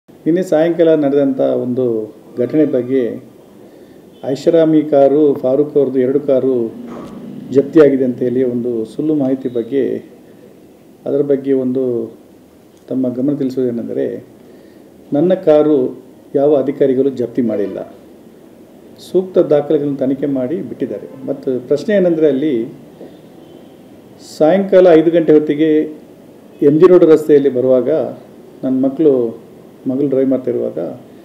ನಿನ್ನೆ ಸಾಯಂಕಾಲ ನಡೆದಂಥ ಒಂದು ಘಟನೆ ಬಗ್ಗೆ ಐಷಾರಾಮಿ ಕಾರು ಫಾರೂಕ್ ಅವ್ರದ್ದು ಎರಡು ಕಾರು ಜಪ್ತಿಯಾಗಿದೆ ಅಂತ ಹೇಳಿ ಒಂದು ಸುಳ್ಳು ಮಾಹಿತಿ ಬಗ್ಗೆ ಅದರ ಬಗ್ಗೆ ಒಂದು ತಮ್ಮ ಗಮನ ತಿಳಿಸುವುದೇನೆಂದರೆ ನನ್ನ ಕಾರು ಯಾವ ಅಧಿಕಾರಿಗಳು ಜಪ್ತಿ ಮಾಡಿಲ್ಲ ಸೂಕ್ತ ದಾಖಲೆಗಳನ್ನು ತನಿಖೆ ಮಾಡಿ ಬಿಟ್ಟಿದ್ದಾರೆ ಮತ್ತು ಪ್ರಶ್ನೆ ಏನಂದರೆ ಅಲ್ಲಿ ಸಾಯಂಕಾಲ ಐದು ಗಂಟೆ ಹೊತ್ತಿಗೆ ಎಮ್ ಜಿ ರೋಡ್ ರಸ್ತೆಯಲ್ಲಿ ಬರುವಾಗ ನನ್ನ ಮಕ್ಕಳು ಮಗಳು ಡ್ರೈವ್ ಮಾಡ್ತಾ ಇರುವಾಗ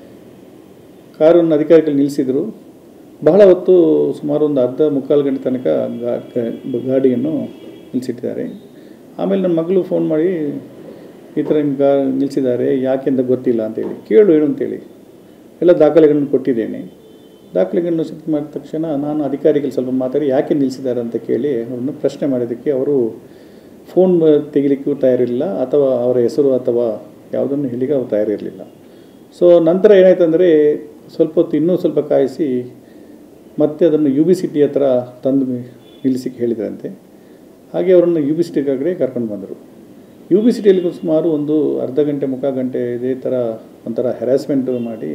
ಕಾರನ್ನು ಅಧಿಕಾರಿಗಳು ನಿಲ್ಲಿಸಿದರು ಬಹಳ ಹೊತ್ತು ಸುಮಾರು ಒಂದು ಅರ್ಧ ಮುಕ್ಕಾಲು ಗಂಟೆ ತನಕ ಗಾ- ಗ- ಗಾಡಿಯನ್ನು ನಿಲ್ಲಿಸಿಟ್ಟಿದ್ದಾರೆ ಆಮೇಲೆ ನನ್ನ ಮಗಳು ಫೋನ್ ಮಾಡಿ ಈ ಥರ ನಿಮ್ಮ ಗಾ ನಿಲ್ಲಿಸಿದ್ದಾರೆ ಯಾಕೆಂತ ಗೊತ್ತಿಲ್ಲ ಅಂತೇಳಿ ಕೇಳು ಏನು ಅಂತೇಳಿ ಎಲ್ಲ ದಾಖಲೆಗಳನ್ನು ಕೊಟ್ಟಿದ್ದೇನೆ ದಾಖಲೆಗಳನ್ನು ಸಿದ್ಧ ಮಾಡಿದ ತಕ್ಷಣ ನಾನು ಅಧಿಕಾರಿಗಳು ಸ್ವಲ್ಪ ಮಾತಾಡಿ ಯಾಕೆ ನಿಲ್ಲಿಸಿದ್ದಾರೆ ಅಂತ ಕೇಳಿ ಅವ್ರನ್ನ ಪ್ರಶ್ನೆ ಮಾಡಿದ್ದಕ್ಕೆ ಅವರು ಫೋನ್ ತೆಗಿಲಿಕ್ಕೂ ತಯಾರಿರಲಿಲ್ಲ ಅಥವಾ ಅವರ ಹೆಸರು ಅಥವಾ ಯಾವುದನ್ನು ಹೇಳಿಗೆ ಅವ್ರು ತಯಾರಿರಲಿಲ್ಲ ಸೊ ನಂತರ ಏನಾಯ್ತು ಅಂದರೆ ಸ್ವಲ್ಪ ಹೊತ್ತು ಇನ್ನೂ ಸ್ವಲ್ಪ ಕಾಯಿಸಿ ಮತ್ತೆ ಅದನ್ನು ಯು ಬಿ ಸಿಟಿ ಹತ್ರ ತಂದು ನಿಲ್ಲಿಸಿಕ್ಕೆ ಹೇಳಿದ್ರಂತೆ ಹಾಗೆ ಅವರನ್ನು ಯು ಬಿ ಸಿಟಿ ಕಡೆ ಕರ್ಕೊಂಡು ಬಂದರು ಯು ಬಿ ಸಿಟಿಯಲ್ಲಿ ಸುಮಾರು ಒಂದು ಅರ್ಧ ಗಂಟೆ ಮುಕ್ಕಾಲು ಗಂಟೆ ಇದೇ ಥರ ಒಂಥರ ಹೆರಾಸ್ಮೆಂಟ್ ಮಾಡಿ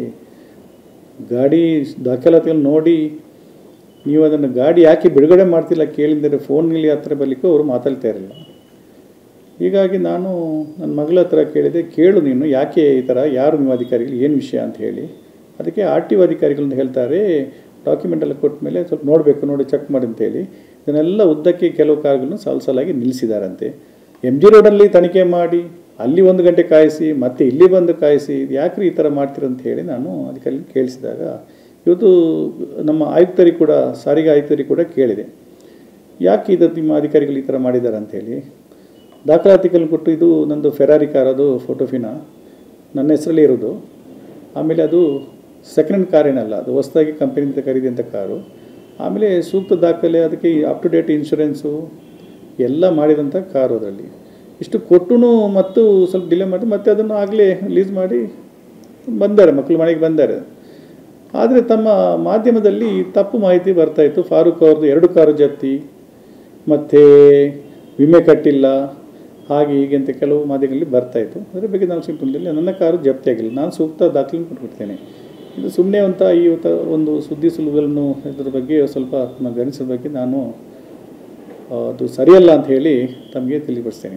ಗಾಡಿ ದಾಖಲಾತಿಗಳು ನೋಡಿ ನೀವು ಅದನ್ನು ಗಾಡಿ ಯಾಕೆ ಬಿಡುಗಡೆ ಮಾಡ್ತಿಲ್ಲ ಕೇಳಿದರೆ ಫೋನಲ್ಲಿ ಹತ್ರ ಬರಲಿಕ್ಕೂ ಅವರು ಮಾತಾಡ್ತಾ ಇರಲಿಲ್ಲ ಹೀಗಾಗಿ ನಾನು ನನ್ನ ಮಗಳ ಹತ್ರ ಕೇಳಿದೆ ಕೇಳು ನೀನು ಯಾಕೆ ಈ ಥರ ಯಾರು ನೀವು ಅಧಿಕಾರಿಗಳು ಏನು ವಿಷಯ ಅಂತ ಹೇಳಿ ಅದಕ್ಕೆ ಆರ್ ಟಿ ಒ ಅಧಿಕಾರಿಗಳನ್ನ ಹೇಳ್ತಾರೆ ಡಾಕ್ಯುಮೆಂಟ್ ಎಲ್ಲ ಕೊಟ್ಟ ಮೇಲೆ ಸ್ವಲ್ಪ ನೋಡಬೇಕು ನೋಡಿ ಚೆಕ್ ಮಾಡಿ ಅಂತೇಳಿ ಇದನ್ನೆಲ್ಲ ಉದ್ದಕ್ಕೆ ಕೆಲವು ಕಾರುಗಳನ್ನು ಸಾಲು ಸಾಲಾಗಿ ನಿಲ್ಲಿಸಿದಾರಂತೆ ಎಮ್ ಜಿ ರೋಡಲ್ಲಿ ತನಿಖೆ ಮಾಡಿ ಅಲ್ಲಿ ಒಂದು ಗಂಟೆ ಕಾಯಿಸಿ ಮತ್ತೆ ಇಲ್ಲಿ ಬಂದು ಕಾಯಿಸಿ ಯಾಕ್ರಿ ಈ ಥರ ಮಾಡ್ತೀರ ಅಂತ ಹೇಳಿ ನಾನು ಅಧಿಕಾರಿ ಕೇಳಿಸಿದಾಗ ಇವತ್ತು ನಮ್ಮ ಆಯುಕ್ತರಿಗೆ ಕೂಡ ಸಾರಿಗೆ ಆಯುಕ್ತರಿಗೆ ಕೂಡ ಕೇಳಿದೆ ಯಾಕೆ ಇದು ನಿಮ್ಮ ಅಧಿಕಾರಿಗಳು ಈ ಥರ ಮಾಡಿದ್ದಾರೆ ಅಂತೇಳಿ ದಾಖಲಾತಿಗಳನ್ನು ಕೊಟ್ಟು ಇದು ನಂದು ಫೆರಾರಿ ಕಾರ್ ಅದು ಫೋಟೋಫಿನಾ ನನ್ನ ಹೆಸರಲ್ಲಿ ಇರೋದು ಆಮೇಲೆ ಅದು ಸೆಕೆಂಡ್ ಹ್ಯಾಂಡ್ ಕಾರ್ ಏನಲ್ಲ ಅದು ಹೊಸದಾಗಿ ಕಂಪನಿಯಿಂದ ಖರೀದಿದಂಥ ಕಾರು ಆಮೇಲೆ ಸೂಕ್ತ ದಾಖಲೆ ಅದಕ್ಕೆ ಅಪ್ ಟು ಡೇಟ್ ಇನ್ಶೂರೆನ್ಸು ಎಲ್ಲ ಮಾಡಿದಂಥ ಕಾರು ಅದರಲ್ಲಿ ಇಷ್ಟು ಕೊಟ್ಟು ಮತ್ತು ಸ್ವಲ್ಪ ಡಿಲೇ ಮಾಡಿ ಮತ್ತೆ ಅದನ್ನು ಆಗಲೇ ಲೀಸ್ ಮಾಡಿ ಬಂದ್ದಾರೆ ಮಕ್ಕಳು ಮನೆಗೆ ಬಂದ್ದಾರೆ ಆದರೆ ತಮ್ಮ ಮಾಧ್ಯಮದಲ್ಲಿ ತಪ್ಪು ಮಾಹಿತಿ ಬರ್ತಾಯಿತ್ತು ಫಾರೂಕ್ ಅವ್ರದ್ದು ಎರಡು ಕಾರು ಜಪ್ತಿ ಮತ್ತು ವಿಮೆ ಕಟ್ಟಿಲ್ಲ ಹಾಗೆ ಹೀಗೆ ಅಂತ ಕೆಲವು ಮಾಧ್ಯಮಗಳಲ್ಲಿ ಬರ್ತಾಯಿತ್ತು ಅದರ ಬಗ್ಗೆ ನಾನು ಸಿಂಪಲ್ ನನ್ನ ಕಾರು ಜಪ್ತಿ ಆಗಿಲ್ಲ ನಾನು ಸೂಕ್ತ ದಾಖಲೆ ಕೊಟ್ಬಿಡ್ತೇನೆ ಇದು ಸುಮ್ಮನೆ ಅಂತ ಈ ತ- ಒಂದು ಸುದ್ದಿ ಸುಳ್ಳುಗಳನ್ನು ಇದರ ಬಗ್ಗೆ ಸ್ವಲ್ಪ ನಮ್ಮ ಗಣಿಸದ ಬಗ್ಗೆ ನಾನು ಆ, ಅದು ಸರಿಯಲ್ಲ ಅಂತ ಹೇಳಿ ತಮಗೆ ತಿಳಿಪಡಿಸ್ತೇನೆ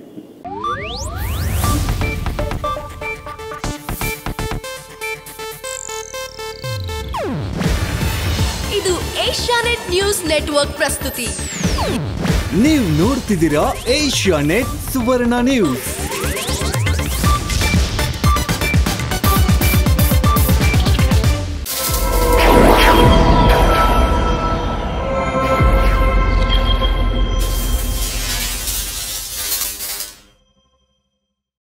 ಇದು ಏಷ್ಯಾನೆಟ್ ನ್ಯೂಸ್ ನೆಟ್ವರ್ಕ್ ಪ್ರಸ್ತುತಿ ನೀವು ನೋಡ್ತಿದ್ದೀರಾ ಏಷ್ಯಾ ನೆಟ್ ಸುವರ್ಣ ನ್ಯೂಸ್